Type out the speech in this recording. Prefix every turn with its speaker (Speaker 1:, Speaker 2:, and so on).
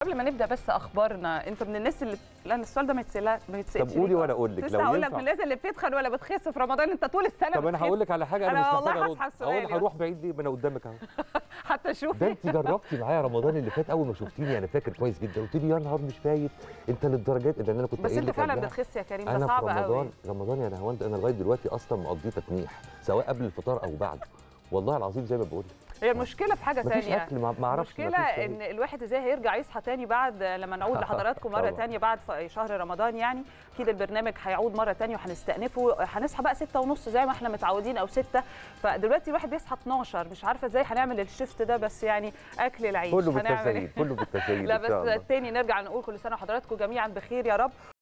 Speaker 1: قبل ما نبدا بس اخبارنا انت من الناس اللي لا السؤال ده ما يتسال ما يتسالش
Speaker 2: طب قولي
Speaker 1: ليه
Speaker 2: وانا
Speaker 1: خالص.
Speaker 2: اقول لك
Speaker 1: لسه
Speaker 2: لو
Speaker 1: هقول لك
Speaker 2: ينفع-
Speaker 1: من الناس اللي بتتخن ولا بتخس في رمضان انت طول السنه
Speaker 2: طب انا
Speaker 1: بتخس.
Speaker 2: هقول لك على حاجه انا,
Speaker 1: أنا
Speaker 2: مش
Speaker 1: والله
Speaker 2: محتاج ارد
Speaker 1: هصحى السؤال
Speaker 2: هقول
Speaker 1: يعني.
Speaker 2: هروح بعيد ليه ما انا قدامك اهو
Speaker 1: حتى شوف
Speaker 2: ده انت جربتي معايا رمضان اللي فات اول ما شفتيني انا فاكر كويس جدا قلت لي يا نهار مش فايت انت للدرجات ده انا كنت
Speaker 1: بس
Speaker 2: قايل
Speaker 1: انت
Speaker 2: لك
Speaker 1: فعلا
Speaker 2: قبلها.
Speaker 1: بتخس يا كريم ده
Speaker 2: انا
Speaker 1: صعب
Speaker 2: في
Speaker 1: قوي
Speaker 2: رمضان رمضان يا نهاوند انا لغايه دلوقتي اصلا مقضيه تطنيح سواء قبل الفطار او بعده والله العظيم زي ما بقول
Speaker 1: هي المشكله في حاجه
Speaker 2: مفيش
Speaker 1: ثانيه
Speaker 2: اكل ما ما اعرفش
Speaker 1: المشكله
Speaker 2: مفيش
Speaker 1: ان الواحد ازاي هيرجع يصحى تاني بعد لما نعود لحضراتكم مره
Speaker 2: طبعاً.
Speaker 1: تانية بعد ف- شهر رمضان يعني اكيد البرنامج هيعود مره تانية وهنستأنفه هنصحى بقى ستة ونص زي ما احنا متعودين او ستة فدلوقتي الواحد بيصحى 12 مش عارفه ازاي هنعمل الشيفت ده بس يعني اكل العيش
Speaker 2: كله
Speaker 1: هنعمل
Speaker 2: بالتسهيل
Speaker 1: إيه؟
Speaker 2: كله بالتسهيل
Speaker 1: لا
Speaker 2: إن شاء الله.
Speaker 1: بس تاني نرجع نقول كل سنه وحضراتكم جميعا بخير يا رب